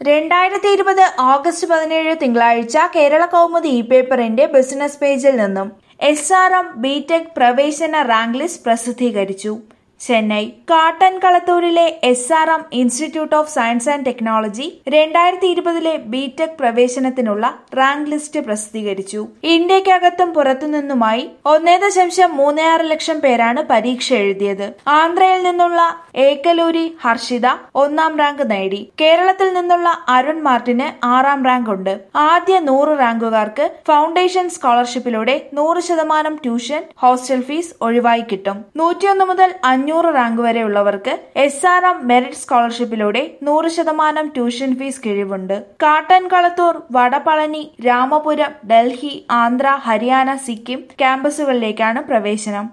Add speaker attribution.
Speaker 1: രണ്ടായിരത്തി ഇരുപത് ഓഗസ്റ്റ് പതിനേഴ് തിങ്കളാഴ്ച കേരള കൗമുദി ഇ പേപ്പറിന്റെ ബിസിനസ് പേജിൽ നിന്നും എസ് ആർ എം ബിടെക് പ്രവേശന റാങ്ക് ലിസ്റ്റ് പ്രസിദ്ധീകരിച്ചു ചെന്നൈ കാട്ടൻ കളത്തൂരിലെ S R M institute of science and technology രണ്ടായിരത്തി ഇരുപതിലെ ബിടെക് പ്രവേശനത്തിനുള്ള റാങ്ക് ലിസ്റ്റ് പ്രസിദ്ധീകരിച്ചു ഇന്ത്യക്കകത്തും പുറത്തുനിന്നുമായി ഒന്നേ ദശാംശം മൂന്ന് ആറ് ലക്ഷം പേരാണ് പരീക്ഷ എഴുതിയത് ആന്ധ്രയിൽ നിന്നുള്ള ഏക്കലൂരി ഹർഷിത ഒന്നാം റാങ്ക് നേടി കേരളത്തിൽ നിന്നുള്ള അരുൺ മാർട്ടിന് ആറാം റാങ്ക് ഉണ്ട് ആദ്യ നൂറ് റാങ്കുകാർക്ക് ഫൗണ്ടേഷൻ സ്കോളർഷിപ്പിലൂടെ നൂറ് ശതമാനം ട്യൂഷൻ ഹോസ്റ്റൽ ഫീസ് ഒഴിവായി കിട്ടും നൂറ്റിയൊന്ന് മുതൽ അഞ്ഞൂറ് റാങ്ക് വരെയുള്ളവർക്ക് എസ് ആർ എം മെറിറ്റ് സ്കോളർഷിപ്പിലൂടെ നൂറ് ശതമാനം ട്യൂഷൻ ഫീസ് കിഴിവുണ്ട് കാട്ടൻ കളത്തൂർ വടപളനി രാമപുരം ഡൽഹി ആന്ധ്ര ഹരിയാന സിക്കിം ക്യാമ്പസുകളിലേക്കാണ് പ്രവേശനം